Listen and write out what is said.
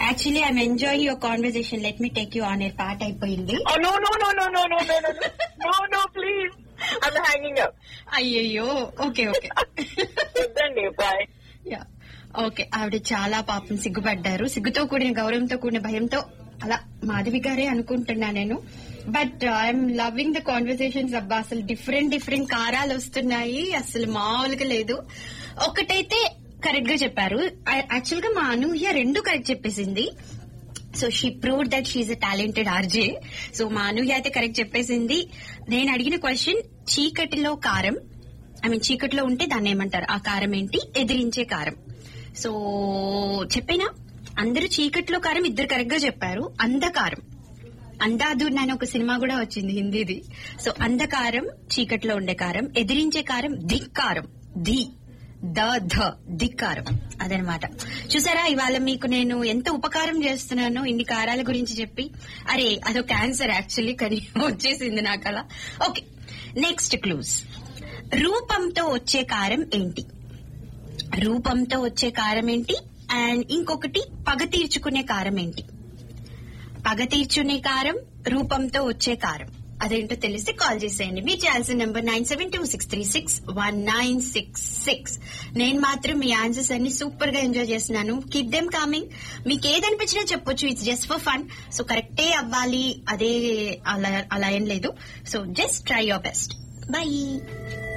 Actually I'm enjoying your conversation let me take you on air part అయిపోయింది Oh no no no no no no no no no no no please. I'm hanging up. అయ్యయ్యో okay okay వద్దండి bye yeah okay ఆవిడ చాలా పాపం సిగ్గుపడ్డారు సిగ్గుతో కూడిన గౌరవంతో కూడిన భయంతో అలా మాధవి గారే అనుకుంటున్నా నేను but I'm loving the conversations అబ్బా అసలు డిఫరెంట్ డిఫరెంట్ కారాలు వస్తున్నాయి అసలు మామూలుగా లేదు ఒకటైతే కరెక్ట్ గా చెప్పారు యాక్చువల్ గా మా అనూహ్య రెండు కరెక్ట్ చెప్పేసింది so she prove that she a talented RJ so మా అనూహ్య అయితే కరెక్ట్ చెప్పేసింది నేను అడిగిన క్వశ్చన్ చీకటిలో కారం ఐ మీన్ చీకటిలో ఉంటే దాన్ని ఏమంటారు ఆ కారం ఏంటి ఎదిరించే కారం సో చెప్పేనా అందరూ చీకటిలో కారం ఇద్దరు కరెక్ట్ గా చెప్పారు అంధకారం అందాదూర్ అని ఒక సినిమా కూడా వచ్చింది హిందీది సో అంధకారం చీకట్లో ఉండే కారం ఎదిరించే కారం ధిక్కారం ధి ద ధ ధిక్కారం అదనమాట చూసారా ఇవాళ మీకు నేను ఎంత ఉపకారం చేస్తున్నానో ఇన్ని కారాల గురించి చెప్పి అరే అదో క్యాన్సర్ యాక్చువల్లీ కానీ వచ్చేసింది నాకు అలా ఓకే నెక్స్ట్ క్లూజ్ రూపంతో వచ్చే కారం ఏంటి రూపంతో వచ్చే కారం ఏంటి అండ్ ఇంకొకటి పగ తీర్చుకునే కారం ఏంటి పగ తీర్చునే కారం రూపంతో వచ్చే కారం అదేంటో తెలిస్తే కాల్ చేసేయండి మీ చేయాల్సిన number nine seven two six three six one nine six six నేను మాత్రం మీ ఆన్సర్స్ అన్ని సూపర్ గా ఎంజాయ్ చేస్తున్నాను కీప్ దెమ్ కమింగ్ మీకు ఏదనిపించినా చెప్పొచ్చు it's just for fun so కరెక్టే అవ్వాలి అదే అలా అలా ఏం లేదు so just try your best by